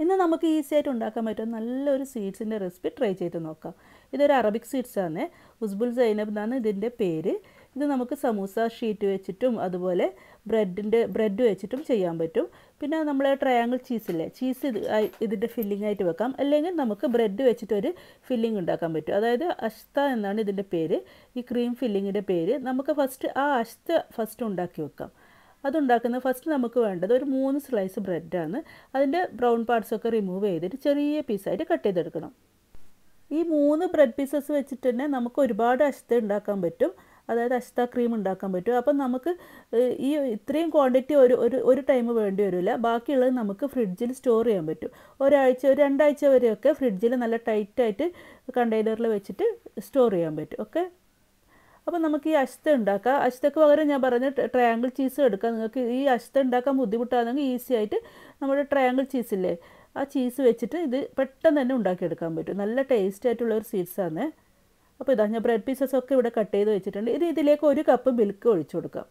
ഇന്ന് നമുക്ക് ഈസി ആയിട്ട് ഉണ്ടാക്കാൻ പറ്റുന്ന നല്ലൊരു സ്വീറ്റ്സിൻ്റെ റെസിപ്പി ട്രൈ ചെയ്ത് നോക്കാം ഇതൊരു അറബിക് സ്വീറ്റ്സ് ആണ് ഉസ്ബുൽ സൈനബ് എന്നാണ് ഇതിൻ്റെ പേര് ഇത് നമുക്ക് സമൂസ ഷീറ്റ് വെച്ചിട്ടും അതുപോലെ ബ്രെഡിൻ്റെ ബ്രെഡ് വെച്ചിട്ടും ചെയ്യാൻ പറ്റും പിന്നെ നമ്മൾ ട്രയാങ്കിൾ ചീസില്ലേ ചീസ് ഇത് ആയി- ഇതിൻ്റെ ഫില്ലിംഗ് ആയിട്ട് വെക്കാം അല്ലെങ്കിൽ നമുക്ക് ബ്രെഡ് വെച്ചിട്ടൊരു ഫില്ലിംഗ് ഉണ്ടാക്കാൻ പറ്റും അതായത് അഷ്ത എന്നാണ് ഇതിൻ്റെ പേര് ഈ ക്രീം ഫില്ലിങ്ങിൻ്റെ പേര് നമുക്ക് ഫസ്റ്റ് ആ അഷ്ത ഫസ്റ്റ് ഉണ്ടാക്കി വെക്കാം അതുണ്ടാക്കുന്നത് ഫസ്റ്റ് നമുക്ക് വേണ്ടത് ഒരു മൂന്ന് സ്ലൈസ് ബ്രെഡാണ് അതിൻ്റെ ബ്രൗൺ പാർട്സ് ഒക്കെ റിമൂവ് ചെയ്തിട്ട് ചെറിയ പീസായിട്ട് കട്ട് ചെയ്തെടുക്കണം ഈ മൂന്ന് ബ്രെഡ് പീസസ് വെച്ചിട്ട് തന്നെ നമുക്ക് ഒരുപാട് അശ്ത ഉണ്ടാക്കാൻ പറ്റും അതായത് അശ്ത ക്രീം ഉണ്ടാക്കാൻ പറ്റും അപ്പം നമുക്ക് ഏഹ്, ഈ ഇത്രയും ക്വാണ്ടിറ്റി ഒരു ഒരു ഒരു ടൈം വേണ്ടി വരില്ല ബാക്കിയുള്ളത് നമുക്ക് ഫ്രിഡ്ജിൽ സ്റ്റോർ ചെയ്യാൻ പറ്റും ഒരാഴ്ച ഒരു രണ്ടാഴ്ച വരെയൊക്കെ ഫ്രിഡ്ജിൽ നല്ല ടൈറ്റായിട്ട് കണ്ടെയ്നറിൽ വെച്ചിട്ട് സ്റ്റോർ ചെയ്യാൻ പറ്റും ഓക്കെ അപ്പോൾ നമുക്ക് ഈ അശ്ത ഉണ്ടാക്കാം അശ്തക്ക് പകരം ഞാൻ പറഞ്ഞ ട്രയാങ്കിൾ ചീസ് എടുക്കാം നിങ്ങൾക്ക് ഈ അശ്ത ഉണ്ടാക്കാൻ ബുദ്ധിമുട്ടാണെങ്കിൽ ഈസി ആയിട്ട് നമ്മുടെ ട്രയാങ്കിൾ ചീസില്ലേ ആ ചീസ് വെച്ചിട്ട് ഇത് പെട്ടെന്ന് തന്നെ ഉണ്ടാക്കിയെടുക്കാൻ പറ്റും നല്ല ടേസ്റ്റ് ആയിട്ടുള്ള ഒരു സ്വീറ്റ്സാണ് അപ്പോൾ ഇതാ ഞാൻ ബ്രെഡ് പീസസ് ഒക്കെ ഇവിടെ കട്ട് ചെയ്ത് വെച്ചിട്ടുണ്ട് ഇത് ഇതിലേക്ക് ഒരു കപ്പ് മിൽക്ക് ഒഴിച്ചു കൊടുക്കാം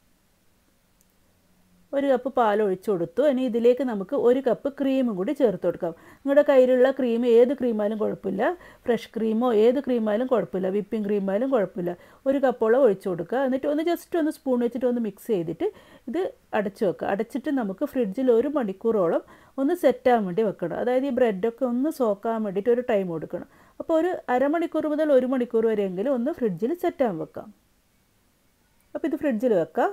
ഒരു കപ്പ് പാൽ ഒഴിച്ചു കൊടുത്തു ഇനി ഇതിലേക്ക് നമുക്ക് ഒരു കപ്പ് ക്രീമും കൂടി ചേർത്ത് കൊടുക്കാം നിങ്ങളുടെ കയ്യിലുള്ള ക്രീം ഏത് ക്രീമായാലും കുഴപ്പമില്ല ഫ്രഷ് ക്രീമോ ഏത് ക്രീമായാലും കുഴപ്പമില്ല വിപ്പിംഗ് ക്രീമായാലും കുഴപ്പമില്ല ഒരു കപ്പോളം ഒഴിച്ചു കൊടുക്കുക എന്നിട്ട് ഒന്ന് ജസ്റ്റ് ഒന്ന് സ്പൂൺ വെച്ചിട്ട് ഒന്ന് മിക്സ് ചെയ്തിട്ട് ഇത് അടച്ചു വെക്കുക അടച്ചിട്ട് നമുക്ക് ഫ്രിഡ്ജിൽ ഒരു മണിക്കൂറോളം ഒന്ന് സെറ്റാകാൻ വേണ്ടി വെക്കണം അതായത് ഈ ബ്രെഡൊക്കെ ഒന്ന് സോക്കാൻ വേണ്ടിയിട്ട് ഒരു ടൈം കൊടുക്കണം അപ്പോൾ ഒരു അരമണിക്കൂർ മുതൽ ഒരു മണിക്കൂർ വരെയെങ്കിലും ഒന്ന് ഫ്രിഡ്ജിൽ സെറ്റാകാൻ വെക്കാം അപ്പോൾ ഇത് ഫ്രിഡ്ജിൽ വെക്കാം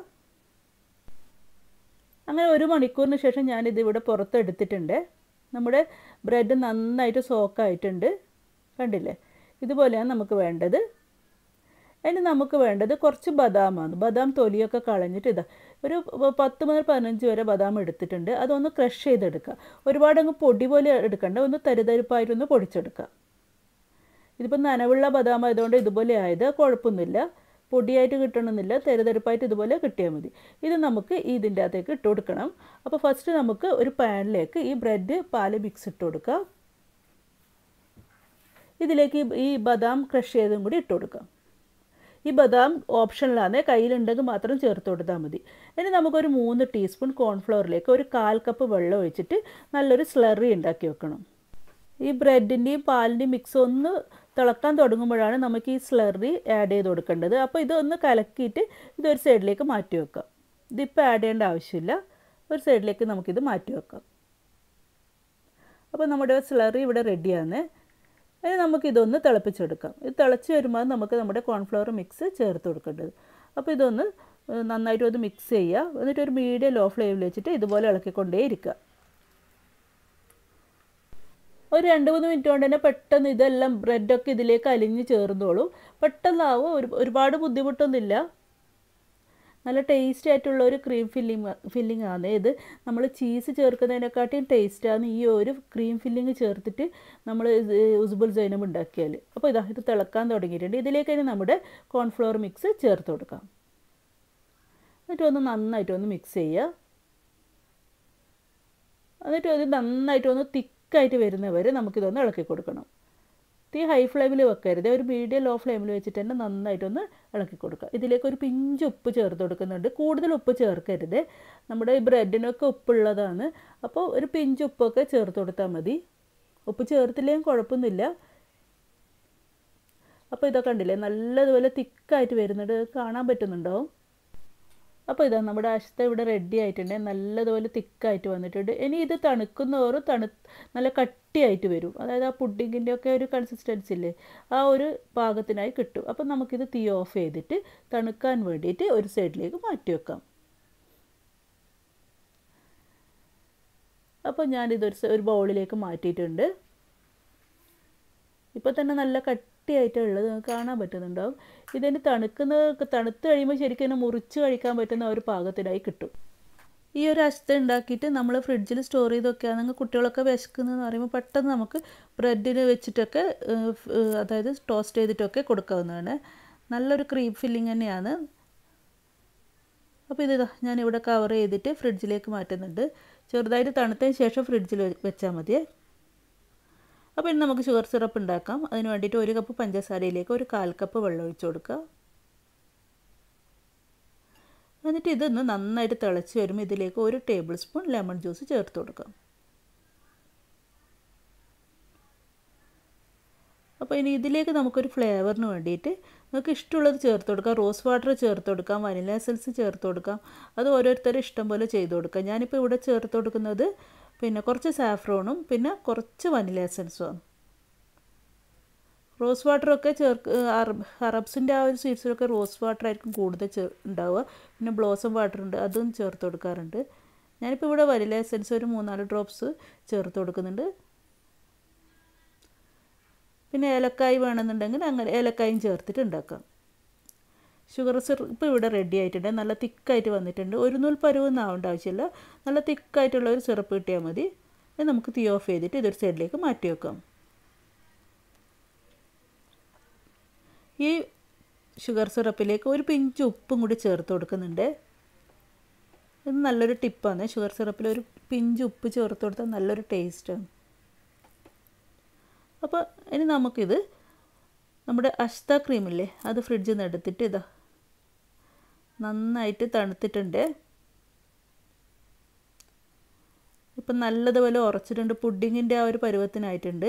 അങ്ങനെ ഒരു മണിക്കൂറിന് ശേഷം ഞാനിത് ഇവിടെ പുറത്തെടുത്തിട്ടുണ്ട് നമ്മുടെ ബ്രെഡ് നന്നായിട്ട് സോക്കായിട്ടുണ്ട് കണ്ടില്ലേ ഇതുപോലെയാണ് നമുക്ക് വേണ്ടത് അതിന് നമുക്ക് വേണ്ടത് കുറച്ച് ബദാമാണ് ബദാം തൊലിയൊക്കെ കളഞ്ഞിട്ട് ഇതാ ഒരു പ- പത്ത് മുതൽ പതിനഞ്ച് വരെ ബദാം എടുത്തിട്ടുണ്ട് അതൊന്ന് ക്രഷ് ചെയ്തെടുക്കുക ഒരുപാട് അങ്ങ് പൊടി പോലെ എടുക്കണ്ട ഒന്ന് തരിതരിപ്പായിട്ടൊന്ന് പൊടിച്ചെടുക്കുക ഇതിപ്പോൾ നനവുള്ള ബദാം ആയതുകൊണ്ട് ഇതുപോലെ ആയത് കുഴപ്പമൊന്നുമില്ല പൊടിയായിട്ട് കിട്ടണമെന്നില്ല തെരുതെരുപ്പായിട്ട് ഇതുപോലെ കിട്ടിയാൽ മതി ഇത് നമുക്ക് ഇതിൻ്റെ അകത്തേക്ക് ഇട്ട് കൊടുക്കണം അപ്പോൾ ഫസ്റ്റ് നമുക്ക് ഒരു പാനിലേക്ക് ഈ ബ്രെഡ് പാല് മിക്സ് ഇട്ട് കൊടുക്കാം ഇതിലേക്ക് ഈ- ഈ ബദാം ക്രഷ് ചെയ്തും കൂടി ഇട്ട് കൊടുക്കാം ഈ ബദാം ഓപ്ഷനിലാണ് കയ്യിലുണ്ടെങ്കിൽ മാത്രം ചേർത്ത് കൊടുത്താൽ മതി ഇനി നമുക്കൊരു മൂന്ന് ടീസ്പൂൺ കോൺഫ്ലവറിലേക്ക് ഒരു കാൽ കപ്പ് വെള്ളം ഒഴിച്ചിട്ട് നല്ലൊരു സ്ലറി ഉണ്ടാക്കി വെക്കണം ഈ ബ്രെഡിൻ്റെയും പാലിൻ്റെയും മിക്സ് ഒന്ന് തിളക്കാൻ തുടങ്ങുമ്പോഴാണ് നമുക്ക് ഈ സ്ലറി ആഡ് ചെയ്ത് കൊടുക്കേണ്ടത് അപ്പോൾ ഇതൊന്ന് കലക്കിയിട്ട് ഇതൊരു സൈഡിലേക്ക് മാറ്റി വെക്കാം ഇതിപ്പോൾ ആഡ് ചെയ്യേണ്ട ആവശ്യമില്ല ഒരു സൈഡിലേക്ക് നമുക്കിത് മാറ്റി വെക്കാം അപ്പോൾ നമ്മുടെ സ്ലറി ഇവിടെ റെഡിയാണ് ഇനി നമുക്കിതൊന്ന് തിളപ്പിച്ചെടുക്കാം ഇത് തിളച്ച് വരുമ്പോൾ നമുക്ക് നമ്മുടെ കോൺഫ്ലവർ മിക്സ് ചേർത്ത് കൊടുക്കേണ്ടത് അപ്പോൾ ഇതൊന്ന് ഏഹ്, നന്നായിട്ട് ഒന്ന് മിക്സ് ചെയ്യുക എന്നിട്ട് ഒരു മീഡിയം ലോ ഫ്ലെയിമിൽ വെച്ചിട്ട് ഇതുപോലെ ഇളക്കിക്കൊണ്ടേ ഇരിക്കുക ഒരു രണ്ട് മൂന്ന് മിനിറ്റ് കൊണ്ട് തന്നെ പെട്ടെന്ന് ഇതെല്ലാം ബ്രെഡൊക്കെ ഇതിലേക്ക് അലിഞ്ഞ് ചേർന്നോളും പെട്ടെന്നാവും ഒരു ഒരുപാട് ബുദ്ധിമുട്ടൊന്നുമില്ല നല്ല ടേസ്റ്റി ആയിട്ടുള്ള ഒരു ക്രീം ഫില്ലിങ് ഫില്ലിംഗ് ആണ് ഇത് നമ്മൾ ചീസ് ചേർക്കുന്നതിനെക്കാട്ടിയും ടേസ്റ്റാണ് ഈ ഒരു ക്രീം ഫില്ലിങ് ചേർത്തിട്ട് നമ്മൾ ഉസ്ബുൽ സൈനം ഉണ്ടാക്കിയാൽ അപ്പോൾ ഇതാ ഇത് തിളക്കാൻ തുടങ്ങിയിട്ടുണ്ട് ഇതിലേക്ക് ഇനി നമ്മുടെ കോൺഫ്ലവർ മിക്സ് ചേർത്ത് കൊടുക്കാം എന്നിട്ട് ഒന്ന് നന്നായിട്ട് ഒന്ന് മിക്സ് ചെയ്യുക എന്നിട്ട് അത് നന്നായിട്ട് ഒന്ന് തിക്കായിട്ട് വരുന്നവരെ നമുക്കിതൊന്ന് ഇളക്കി കൊടുക്കണം തീ ഹൈ ഫ്ലെയിമിൽ വെക്കരുത് ഒരു മീഡിയം ലോ ഫ്ലെയിമിൽ വെച്ചിട്ട് തന്നെ നന്നായിട്ടൊന്ന് ഇളക്കി കൊടുക്കുക ഇതിലേക്ക് ഒരു പിഞ്ച് ഉപ്പ് ചേർത്ത് കൊടുക്കുന്നുണ്ട് കൂടുതൽ ഉപ്പ് ചേർക്കരുത് നമ്മുടെ ഈ ബ്രെഡിനൊക്കെ ഉപ്പുള്ളതാണ് അപ്പോൾ ഒരു പിഞ്ച് ഉപ്പൊക്കെ ചേർത്ത് കൊടുത്താൽ മതി ഉപ്പ് ചേർത്തില്ലെങ്കിൽ കുഴപ്പമൊന്നുമില്ല അപ്പോൾ ഇതൊക്കെ കണ്ടില്ലേ നല്ലതുപോലെ തിക്കായിട്ട് വരുന്നുണ്ട് കാണാൻ പറ്റുന്നുണ്ടാവും അപ്പോൾ ഇതാ നമ്മുടെ അശ്ത ഇവിടെ റെഡി ആയിട്ടുണ്ട് നല്ലതുപോലെ തിക്കായിട്ട് വന്നിട്ടുണ്ട് ഇനി ഇത് തണുക്കുന്നതോറും തണു നല്ല കട്ടിയായിട്ട് വരും അതായത് ആ പുഡിങ്ങിൻ്റെ ഒക്കെ ഒരു കൺസിസ്റ്റൻസി ഇല്ലേ ആ ഒരു പാകത്തിനായി കിട്ടും അപ്പോൾ നമുക്കിത് തീ ഓഫ് ചെയ്തിട്ട് തണുക്കാൻ വേണ്ടിയിട്ട് ഒരു സൈഡിലേക്ക് മാറ്റി വെക്കാം അപ്പോൾ ഞാനിതൊരു സ- ഒരു ബൗളിലേക്ക് മാറ്റിയിട്ടുണ്ട് ഇപ്പോൾ തന്നെ നല്ല കട്ടിയായിട്ടുള്ളത് നിങ്ങൾക്ക് കാണാൻ പറ്റുന്നുണ്ടാവും ഇതിന് തണുക്കുന്ന തണുത്ത് കഴിയുമ്പോൾ ശരിക്കും ഇതിനെ മുറിച്ച് കഴിക്കാൻ പറ്റുന്ന ഒരു പാകത്തിനായി കിട്ടും ഈ ഒരു അശ്ത ഉണ്ടാക്കിയിട്ട് നമ്മൾ ഫ്രിഡ്ജിൽ സ്റ്റോർ ചെയ്ത് വെക്കുകയാണെങ്കിൽ കുട്ടികളൊക്കെ വിശക്കുന്നതെന്ന് പറയുമ്പോൾ പെട്ടെന്ന് നമുക്ക് ബ്രെഡിന് വെച്ചിട്ടൊക്കെ ഏഹ്, ഫ്- ഏഹ്, അതായത് ടോസ്റ്റ് ചെയ്തിട്ടൊക്കെ കൊടുക്കാവുന്നതാണ് നല്ലൊരു ക്രീം ഫില്ലിങ് തന്നെയാണ് അപ്പോൾ ഇത് ഇതാ ഞാനിവിടെ കവർ ചെയ്തിട്ട് ഫ്രിഡ്ജിലേക്ക് മാറ്റുന്നുണ്ട് ചെറുതായിട്ട് തണുത്തതിന് ശേഷം ഫ്രിഡ്ജിൽ വെച്ചാൽ മതിയേ അപ്പോൾ ഇനി നമുക്ക് ഷുഗർ സിറപ്പ് ഉണ്ടാക്കാം അതിന് വേണ്ടിയിട്ട് ഒരു കപ്പ് പഞ്ചസാരയിലേക്ക് ഒരു കാൽ കപ്പ് വെള്ളം ഒഴിച്ചു കൊടുക്കുക എന്നിട്ട് ഇതൊന്ന് നന്നായിട്ട് തിളച്ച് വരുമ്പോൾ ഇതിലേക്ക് ഒരു ടേബിൾ സ്പൂൺ ലെമൺ ജ്യൂസ് ചേർത്ത് കൊടുക്കാം അപ്പോൾ ഇനി ഇതിലേക്ക് നമുക്കൊരു ഫ്ലേവറിന് വേണ്ടിയിട്ട് നിങ്ങൾക്ക് ഇഷ്ടമുള്ളത് ചേർത്ത് കൊടുക്കാം റോസ് വാട്ടർ ചേർത്ത് കൊടുക്കാം വനില എസൻസ് ചേർത്ത് കൊടുക്കാം അത് ഓരോരുത്തരും ഇഷ്ടം പോലെ ചെയ്ത് കൊടുക്കാം ഞാനിപ്പോൾ ഇവിടെ ചേർത്ത് കൊടുക്കുന്നത് പിന്നെ കുറച്ച് സാഫ്രോണും പിന്നെ കുറച്ച് വനില എസൻസുമാണ് റോസ് വാട്ടറൊക്കെ ചേർക്ക് അറബ് അറബ്സിൻ്റെ ആ ഒരു സ്വീറ്റ്സിലൊക്കെ റോസ് വാട്ടർ ആയിരിക്കും കൂടുതൽ ചേ ഉണ്ടാവുക പിന്നെ ബ്ലോസം വാട്ടർ ഉണ്ട് അതും ചേർത്ത് കൊടുക്കാറുണ്ട് ഞാനിപ്പോൾ ഇവിടെ വനില എസൻസ് ഒരു മൂന്നാല് ഡ്രോപ്സ് ചേർത്ത് കൊടുക്കുന്നുണ്ട് പിന്നെ ഏലക്കായ് വേണമെന്നുണ്ടെങ്കിൽ അങ്ങനെ ഏലക്കായും ചേർത്തിട്ട് ഉണ്ടാക്കാം ഷുഗർ സിറപ്പ് ഇവിടെ റെഡി ആയിട്ടുണ്ട് നല്ല തിക്കായിട്ട് വന്നിട്ടുണ്ട് ഒരു നൂൽ പരുവൊന്നും ആവേണ്ട ആവശ്യമില്ല നല്ല തിക്കായിട്ടുള്ള ഒരു സിറപ്പ് കിട്ടിയാൽ മതി ഇത് നമുക്ക് തീ ഓഫ് ചെയ്തിട്ട് ഇതൊരു സൈഡിലേക്ക് മാറ്റി വെക്കാം ഈ ഷുഗർ സിറപ്പിലേക്ക് ഒരു പിഞ്ച് ഉപ്പും കൂടി ചേർത്ത് കൊടുക്കുന്നുണ്ട് ഇത് നല്ലൊരു ടിപ്പാണ് ഷുഗർ സിറപ്പിൽ ഒരു പിഞ്ച് ഉപ്പ് ചേർത്ത് കൊടുത്താൽ നല്ലൊരു ടേസ്റ്റാണ് അപ്പോൾ ഇനി നമുക്കിത് നമ്മുടെ അഷ്ത ക്രീമില്ലേ അത് ഫ്രിഡ്ജിൽ നിന്ന് എടുത്തിട്ട് ഇതാ നന്നായിട്ട് തണുത്തിട്ടുണ്ട് ഇപ്പം നല്ലതുപോലെ ഉറച്ചിട്ടുണ്ട് പുഡിങ്ങിൻ്റെ ആ ഒരു പരുവത്തിനായിട്ടുണ്ട്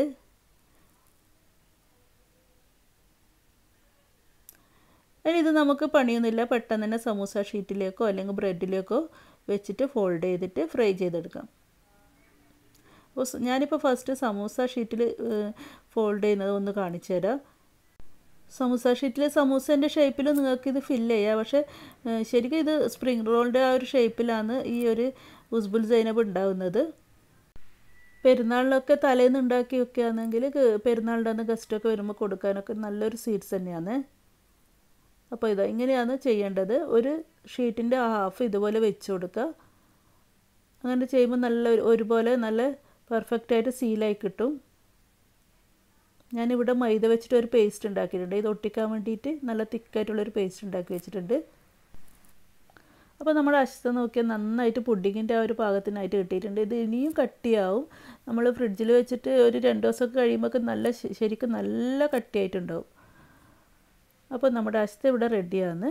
ഇനി ഇത് നമുക്ക് പണിയൊന്നുമില്ല പെട്ടെന്ന് തന്നെ സമൂസ ഷീറ്റിലേക്കോ അല്ലെങ്കിൽ ബ്രെഡിലേക്കോ വെച്ചിട്ട് ഫോൾഡ് ചെയ്തിട്ട് ഫ്രൈ ചെയ്തെടുക്കാം അപ്പോൾ ഞാനിപ്പോൾ ഫസ്റ്റ് സമൂസ ഷീറ്റിൽ ഫോൾഡ് ചെയ്യുന്നത് ഒന്ന് കാണിച്ചു തരാം സമൂസ ഷീറ്റിൽ സമൂസേൻ്റെ ഷേപ്പിൽ നിങ്ങൾക്ക് ഇത് ഫില്ല് ചെയ്യാം പക്ഷേ ശരിക്കും ഇത് സ്പ്രിംഗ് റോളിൻ്റെ ആ ഒരു ഷേപ്പിലാണ് ഈ ഒരു ഉസ്ബുൽ സൈനബ് ഉണ്ടാകുന്നത് പെരുന്നാളിലൊക്കെ തലേന്ന് ഉണ്ടാക്കി വെക്കുകയാണെങ്കിൽ പെരുന്നാളിൻ്റെ അന്ന് ഗസ്റ്റൊക്കെ വരുമ്പോൾ കൊടുക്കാനൊക്കെ നല്ലൊരു സ്വീറ്റ്സ് തന്നെയാണ് അപ്പോൾ ഇതാ ഇങ്ങനെയാണ് ചെയ്യേണ്ടത് ഒരു ഷീറ്റിൻ്റെ ഹാഫ് ഇതുപോലെ വെച്ച് കൊടുക്കുക അങ്ങനെ ചെയ്യുമ്പോൾ നല്ല ഒരുപോലെ നല്ല പെർഫെക്റ്റായിട്ട് സീലായി കിട്ടും ഞാനിവിടെ മൈദ വെച്ചിട്ട് ഒരു പേസ്റ്റ് ഉണ്ടാക്കിയിട്ടുണ്ട് ഇത് ഒട്ടിക്കാൻ വേണ്ടിയിട്ട് നല്ല തിക്കായിട്ടുള്ളൊരു പേസ്റ്റ് ഉണ്ടാക്കി വെച്ചിട്ടുണ്ട് അപ്പോൾ നമ്മുടെ അശ്വത നോക്കിയാൽ നന്നായിട്ട് പുഡിങ്ങിൻ്റെ ആ ഒരു പാകത്തിനായിട്ട് കിട്ടിയിട്ടുണ്ട് ഇത് ഇനിയും കട്ടിയാവും നമ്മൾ ഫ്രിഡ്ജിൽ വെച്ചിട്ട് ഒരു രണ്ട് ദിവസമൊക്കെ കഴിയുമ്പോൾ നല്ല ശരിക്കും നല്ല കട്ടിയായിട്ടുണ്ടാവും അപ്പോൾ നമ്മുടെ അശ്വത ഇവിടെ റെഡിയാണ്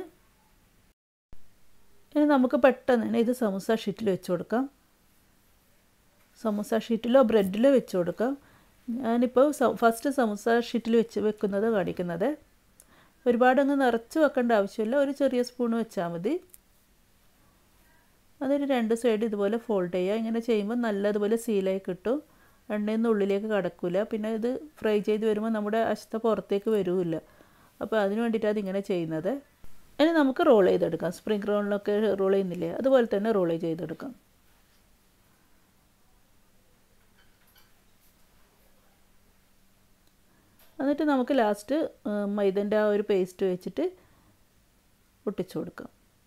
ഇനി നമുക്ക് പെട്ടെന്ന് തന്നെ ഇത് സമൂസ ഷീറ്റിൽ വെച്ച് കൊടുക്കാം സമൂസ ഷീറ്റിലോ ബ്രെഡിലോ വെച്ച് കൊടുക്കാം ഞാനിപ്പോൾ ഫസ്റ്റ് സമൂസ ഷീറ്റിൽ വെച്ച് വെക്കുന്നത് കാണിക്കുന്നത് ഒരുപാടങ്ങ് നിറച്ച് വെക്കേണ്ട ആവശ്യമില്ല ഒരു ചെറിയ സ്പൂൺ വെച്ചാൽ മതി അതൊരു രണ്ട് സൈഡ് ഇതുപോലെ ഫോൾഡ് ചെയ്യുക ഇങ്ങനെ ചെയ്യുമ്പോൾ നല്ലതുപോലെ സീലായി കിട്ടും എണ്ണയൊന്നും ഉള്ളിലേക്ക് കടക്കില്ല പിന്നെ ഇത് ഫ്രൈ ചെയ്ത് വരുമ്പോൾ നമ്മുടെ അശത്ത പുറത്തേക്ക് വരില്ല അപ്പോൾ അതിന് വേണ്ടിയിട്ടാണ് ഇതിങ്ങനെ ചെയ്യുന്നത് ഇനി നമുക്ക് റോൾ ചെയ്തെടുക്കാം സ്പ്രിംഗ് റോളിലൊക്കെ റോൾ ചെയ്യുന്നില്ലേ അതുപോലെ തന്നെ റോൾ ചെയ്തെടുക്കാം എന്നിട്ട് നമുക്ക് ലാസ്റ്റ് മൈദൻ്റെ ആ ഒരു പേസ്റ്റ് വെച്ചിട്ട് ഒട്ടിച്ചു കൊടുക്കാം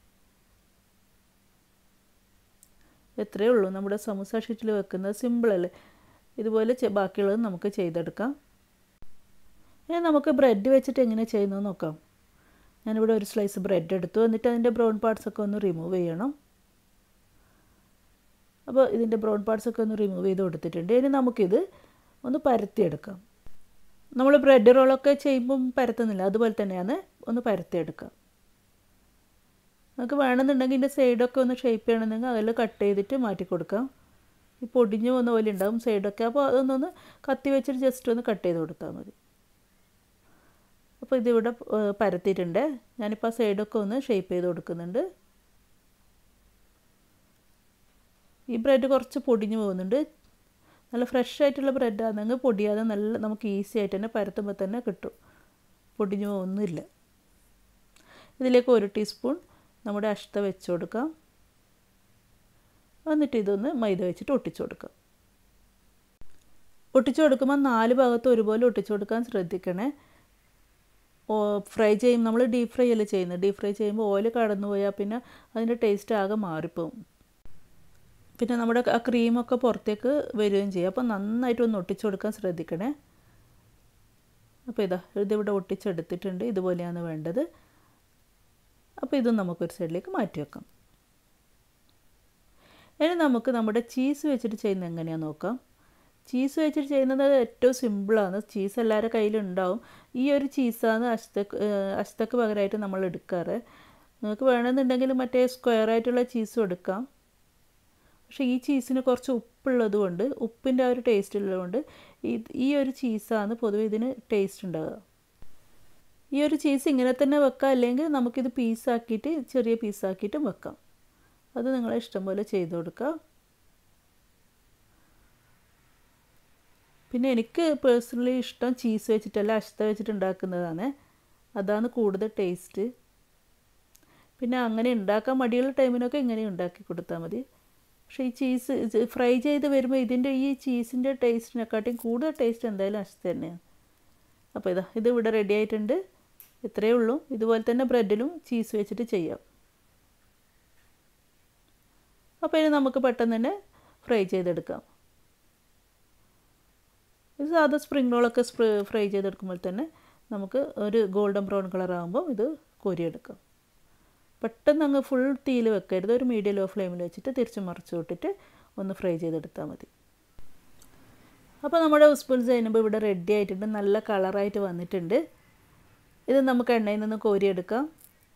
എത്രയേ ഉള്ളൂ നമ്മുടെ സമൂസ ഷീറ്റിൽ വെക്കുന്നത് സിമ്പിളല്ലേ ഇതുപോലെ ബാക്കിയുള്ളത് നമുക്ക് ചെയ്തെടുക്കാം ഇനി നമുക്ക് ബ്രെഡ് വെച്ചിട്ട് എങ്ങനെ ചെയ്യുന്നത് നോക്കാം ഞാനിവിടെ ഒരു സ്ലൈസ് ബ്രെഡ് എടുത്തു എന്നിട്ട് അതിൻ്റെ ബ്രൗൺ പാർട്സ് ഒക്കെ ഒന്ന് റിമൂവ് ചെയ്യണം അപ്പോൾ ഇതിൻ്റെ ബ്രൗൺ പാർട്സ് ഒക്കെ ഒന്ന് റിമൂവ് ചെയ്ത് കൊടുത്തിട്ടുണ്ട് ഇനി നമുക്കിത് ഒന്ന് പരത്തിയെടുക്കാം നമ്മൾ ബ്രെഡ് റോളൊക്കെ ചെയ്യുമ്പം പരത്തുന്നില്ല അതുപോലെ തന്നെയാണ് ഒന്ന് പരത്തിയെടുക്കാം നമുക്ക് വേണമെന്നുണ്ടെങ്കിൽ ഇതിൻ്റെ സൈഡൊക്കെ ഒന്ന് ഷേപ്പ് ചെയ്യണമെന്നുണ്ടെങ്കിൽ അതിൽ കട്ട് ചെയ്തിട്ട് മാറ്റി കൊടുക്കാം ഈ പൊടിഞ്ഞു പോകുന്ന പോലെ ഉണ്ടാവും സൈഡൊക്കെ അപ്പോൾ അതൊന്നൊന്ന് കത്തി വെച്ചിട്ട് ജസ്റ്റ് ഒന്ന് കട്ട് ചെയ്ത് കൊടുത്താൽ മതി അപ്പോൾ ഇതിവിടെ പരത്തിയിട്ടുണ്ട് ഞാനിപ്പോൾ ആ സൈഡൊക്കെ ഒന്ന് ഷേപ്പ് ചെയ്ത് കൊടുക്കുന്നുണ്ട് ഈ ബ്രെഡ് കുറച്ച് പൊടിഞ്ഞു പോകുന്നുണ്ട് നല്ല ഫ്രഷ് ആയിട്ടുള്ള ബ്രെഡാണെങ്കിൽ പൊടിയാതെ നല്ല നമുക്ക് ഈസി ആയിട്ട് തന്നെ പരത്തുമ്പോൾ തന്നെ കിട്ടും പൊടിഞ്ഞു പോകുന്നില്ല ഇതിലേക്ക് ഒരു ടീസ്പൂൺ നമ്മുടെ അഷ്ട വെച്ച് കൊടുക്കാം എന്നിട്ട് ഇതൊന്ന് മൈദ വെച്ചിട്ട് ഒട്ടിച്ചു കൊടുക്കാം ഒട്ടിച്ചു കൊടുക്കുമ്പോൾ നാല് ഭാഗത്തും ഒരുപോലെ ഒട്ടിച്ചു കൊടുക്കാൻ ശ്രദ്ധിക്കണേ ഓ ഫ്രൈ ചെയ്യും നമ്മൾ ഡീപ് ഫ്രൈ അല്ലേ ചെയ്യുന്നത് ഡീപ് ഫ്രൈ ചെയ്യുമ്പോൾ ഓയിൽ കടന്നു പോയാൽ പിന്നെ അതിൻ്റെ ടേസ്റ്റ് ആകെ മാറിപ്പോവും പിന്നെ നമ്മുടെ ആ ക്രീമൊക്കെ പുറത്തേക്ക് വരികയും ചെയ്യും അപ്പോൾ നന്നായിട്ട് ഒന്ന് ഒട്ടിച്ചു കൊടുക്കാൻ ശ്രദ്ധിക്കണേ അപ്പോൾ ഇതാ ഇതിവിടെ ഒട്ടിച്ചെടുത്തിട്ടുണ്ട് ഇതുപോലെയാണ് വേണ്ടത് അപ്പോൾ ഇതും നമുക്കൊരു സൈഡിലേക്ക് മാറ്റി വെക്കാം ഇനി നമുക്ക് നമ്മുടെ ചീസ് വെച്ചിട്ട് ചെയ്യുന്നത് എങ്ങനെയാണെന്ന് നോക്കാം ചീസ് വെച്ചിട്ട് ചെയ്യുന്നത് ഏറ്റവും സിമ്പിളാണ് ചീസ് എല്ലാവരുടെ കയ്യിലുണ്ടാവും ഈ ഒരു ചീസാണ് അഷ്ടക്ക് അഷ്ടക്ക് പകരമായിട്ട് നമ്മൾ എടുക്കാറ് നിങ്ങൾക്ക് വേണമെന്നുണ്ടെങ്കിൽ മറ്റേ സ്ക്വയർ ആയിട്ടുള്ള ചീസും എടുക്കാം പക്ഷേ ഈ ചീസിന് കുറച്ച് ഉപ്പുള്ളത് കൊണ്ട് ഉപ്പിൻ്റെ ആ ഒരു ടേസ്റ്റ് ഉള്ളതുകൊണ്ട് ഈ ഒരു ചീസാണ് പൊതുവെ ഇതിന് ടേസ്റ്റ് ഉണ്ടാവുക ഈ ഒരു ചീസ് ഇങ്ങനെ തന്നെ വെക്കാം അല്ലെങ്കിൽ നമുക്കിത് പീസാക്കിയിട്ട് ചെറിയ പീസാക്കിയിട്ടും വെക്കാം അത് നിങ്ങളെ ഇഷ്ടം പോലെ ചെയ്ത് കൊടുക്കാം പിന്നെ എനിക്ക് പേഴ്സണലി ഇഷ്ടം ചീസ് വെച്ചിട്ടല്ല അശ്ത വെച്ചിട്ട് ഉണ്ടാക്കുന്നതാണ് അതാണ് കൂടുതൽ ടേസ്റ്റ് പിന്നെ അങ്ങനെ ഉണ്ടാക്കാൻ മടിയുള്ള ടൈമിനൊക്കെ ഇങ്ങനെ ഉണ്ടാക്കി കൊടുത്താൽ മതി പക്ഷേ ഈ ചീസ് ഫ്രൈ ചെയ്ത് വരുമ്പോൾ ഇതിൻ്റെ ഈ ചീസിൻ്റെ ടേസ്റ്റിനെക്കാട്ടിയും കൂടുതൽ ടേസ്റ്റ് എന്തായാലും അശ്ത തന്നെയാണ് അപ്പോൾ ഇതാ ഇത് ഇവിടെ റെഡി ആയിട്ടുണ്ട് ഇത്രയേ ഉള്ളൂ ഇതുപോലെ തന്നെ ബ്രെഡിലും ചീസ് വെച്ചിട്ട് ചെയ്യാം അപ്പോൾ ഇനി നമുക്ക് പെട്ടെന്ന് തന്നെ ഫ്രൈ ചെയ്തെടുക്കാം ഇത് സാധാ സ്പ്രിംഗ് റോളൊക്കെ ഫ്രൈ ചെയ്തെടുക്കുമ്പോൾ തന്നെ നമുക്ക് ഒരു ഗോൾഡൻ ബ്രൗൺ കളർ ആകുമ്പോൾ ഇത് കോരിയെടുക്കാം പെട്ടെന്ന് അങ്ങ് ഫുൾ തീയിൽ വെക്കരുത് ഒരു മീഡിയം ലോ ഫ്ലെയിമിൽ വെച്ചിട്ട് തിരിച്ച് മറിച്ച് വിട്ടിട്ട് ഒന്ന് ഫ്രൈ ചെയ്തെടുത്താൽ മതി അപ്പോൾ നമ്മുടെ ഉസ്ബുൽ സൈനബ് ഇവിടെ റെഡി ആയിട്ടുണ്ട് നല്ല കളറായിട്ട് വന്നിട്ടുണ്ട് ഇത് നമുക്ക് എണ്ണയിൽ നിന്ന് കോരിയെടുക്കാം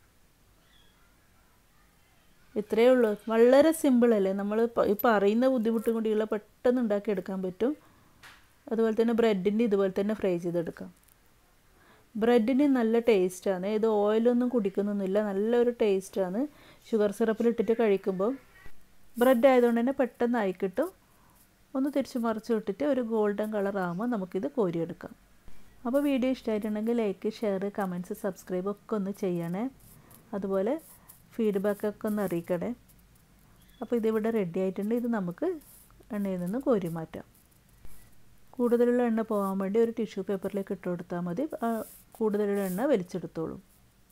ഇത്രയേ ഉള്ളൂ വളരെ സിമ്പിളല്ലേ നമ്മൾ ഈ പറയുന്ന ബുദ്ധിമുട്ടും കൂടിയുള്ള പെട്ടെന്ന് ഉണ്ടാക്കിയെടുക്കാൻ പറ്റും അതുപോലെ തന്നെ ബ്രെഡിൻ്റെ ഇതുപോലെ തന്നെ ഫ്രൈ ചെയ്തെടുക്കാം ബ്രെഡിന് നല്ല ടേസ്റ്റാണ് ഇത് ഓയിലൊന്നും കുടിക്കുന്നൊന്നുമില്ല നല്ലൊരു ടേസ്റ്റാണ് ഷുഗർ സിറപ്പിലിട്ടിട്ട് കഴിക്കുമ്പോൾ ബ്രെഡ് ആയതുകൊണ്ട് തന്നെ പെട്ടെന്ന് ആയി കിട്ടും ഒന്ന് തിരിച്ച് മറിച്ച് വിട്ടിട്ട് ഒരു ഗോൾഡൻ കളർ ആകുമ്പോൾ നമുക്കിത് കോരിയെടുക്കാം അപ്പോൾ വീഡിയോ ഇഷ്ടമായിട്ടുണ്ടെങ്കിൽ ലൈക്ക് ഷെയർ കമൻറ്റ്സ് സബ്സ്ക്രൈബ് ഒക്കെ ഒന്ന് ചെയ്യണേ അതുപോലെ ഫീഡ്ബാക്കൊക്കെ ഒന്ന് അറിയിക്കണേ അപ്പോൾ ഇതിവിടെ റെഡി ആയിട്ടുണ്ട് ഇത് നമുക്ക് എണ്ണയിൽ നിന്ന് കോരി മാറ്റാം കൂടുതലുള്ള എണ്ണ പോകാൻ വേണ്ടി ഒരു ടിഷ്യൂ പേപ്പറിലേക്ക് ഇട്ട് കൊടുത്താൽ മതി കൂടുതലുള്ള എണ്ണ വലിച്ചെടുത്തോളും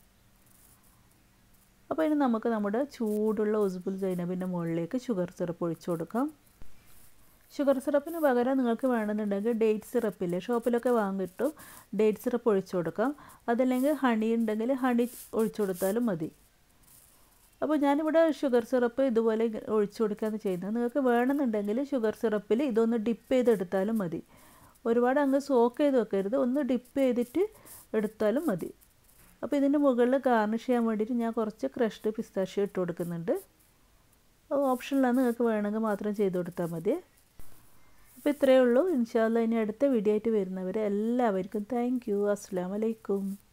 അപ്പോൾ ഇനി നമുക്ക് നമ്മുടെ ചൂടുള്ള ഉസ്ബുൽ സൈനബിൻ്റെ മുകളിലേക്ക് ഷുഗർ സിറപ്പ് ഒഴിച്ചു കൊടുക്കാം ഷുഗർ സിറപ്പിന് പകരം നിങ്ങൾക്ക് വേണമെന്നുണ്ടെങ്കിൽ ഡേറ്റ് സിറപ്പില്ലേ ഷോപ്പിലൊക്കെ വാങ്ങിയിട്ടും ഡേറ്റ് സിറപ്പ് ഒഴിച്ചു കൊടുക്കാം അതല്ലെങ്കിൽ ഹണി ഉണ്ടെങ്കിൽ ഹണി ഒഴിച്ചു കൊടുത്താലും മതി അപ്പോൾ ഞാനിവിടെ ഷുഗർ സിറപ്പ് ഇതുപോലെ ഒഴിച്ചു കൊടുക്കുകയാണ് ചെയ്യുന്നത് നിങ്ങൾക്ക് വേണമെന്നുണ്ടെങ്കിൽ ഷുഗർ സിറപ്പിൽ ഇതൊന്ന് ഡിപ്പ് ചെയ്തെടുത്താലും മതി ഒരുപാട് അങ്ങ് സോക്ക് ചെയ്ത് വെക്കരുത് ഒന്ന് ഡിപ്പ് ചെയ്തിട്ട് എടുത്താലും മതി അപ്പോൾ ഇതിൻ്റെ മുകളിൽ ഗാർണിഷ് ചെയ്യാൻ വേണ്ടിയിട്ട് ഞാൻ കുറച്ച് ക്രഷ്ഡ് പിസ്താഷ്യം ഇട്ട് കൊടുക്കുന്നുണ്ട് അത് ഓപ്ഷനിലാണ് നിങ്ങൾക്ക് വേണമെങ്കിൽ മാത്രം ചെയ്ത് കൊടുത്താൽ മതി അപ്പോൾ ഇത്രയേ ഉള്ളൂ ഇൻഷാല്ല ഇനി അടുത്ത വീഡിയോ ആയിട്ട് വരുന്നവരെ എല്ലാവർക്കും താങ്ക് യു അസ്സാം വലൈക്കും